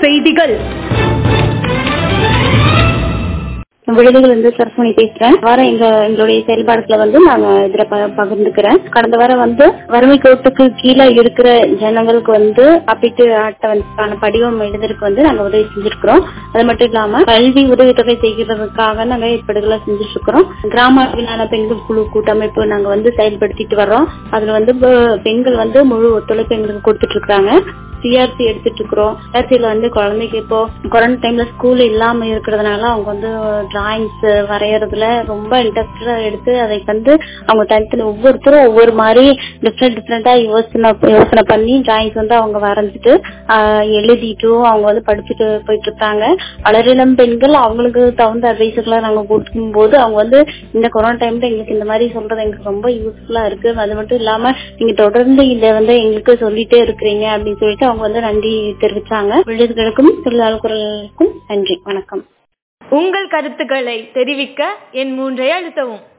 செய்திகள் விழுதுகள் வந்து சரஸ்வணி பேசுறேன் வாரம் எங்க எங்களுடைய செயல்பாடுகளை வந்து நாங்க இதுல ப- பகிர்ந்துக்கிறேன் கடந்த வாரம் வந்து வறுமை கோட்டுக்கு கீழே இருக்கிற ஜனங்களுக்கு வந்து காப்பீட்டு அட்டவணைக்கான படிவம் எழுதுறதுக்கு வந்து நாங்க உதவி செஞ்சிருக்கிறோம் அது மட்டும் இல்லாம கல்வி உதவித்தொகை செய்கிறதுக்காக நாங்க ஏற்பாடுகளை செஞ்சுட்டு இருக்கிறோம் கிராம அளவிலான பெண்கள் குழு கூட்டமைப்பு நாங்க வந்து செயல்படுத்திட்டு வர்றோம் அதுல வந்து பெ- பெண்கள் வந்து முழு ஒத்துழைப்பு எங்களுக்கு கொடுத்துட்டு இருக்காங்க சிஆர்சி எடுத்துட்டு இருக்கிறோம் சிஆர்சியில வந்து குழந்தைக்கு இப்போ கொரோனா டைம்ல ஸ்கூல் இல்லாம இருக்கிறதுனால அவங்க வந்து டிராயிங்ஸ் வரையறதுல ரொம்ப இன்ட்ரெஸ்டா எடுத்து அதை வந்து அவங்க தனித்தனி ஒவ்வொருத்தரும் ஒவ்வொரு மாதிரி டிஃப்ரெண்ட் டிஃப்ரெண்டா யோசனை யோசனை பண்ணி டிராயிங்ஸ் வந்து அவங்க வரைஞ்சிட்டு ஆஹ், எழுதிட்டும் அவங்க வந்து படிச்சுட்டு போயிட்டு இருக்காங்க வளரிளம் பெண்கள் அவங்களுக்கு தகுந்த அட்வைஸுகளை நாங்க கொடுக்கும் போது அவங்க வந்து இந்த கொரோனா டைம்ல எங்களுக்கு இந்த மாதிரி சொல்றது எங்களுக்கு ரொம்ப யூஸ்ஃபுல்லா இருக்கு அது மட்டும் இல்லாம நீங்க தொடர்ந்து இதை வந்து எங்களுக்கு சொல்லிட்டே இருக்கிறீங்க அப்படின்னு சொல்லிட்டு அவங்க வந்து நன்றி தெரிவிச்சாங்க விழுதுகளுக்கும் தொழிலாளர் குரலுக்கும் நன்றி வணக்கம் உங்கள் கருத்துக்களை தெரிவிக்க என் மூன்றை அழுத்தவும்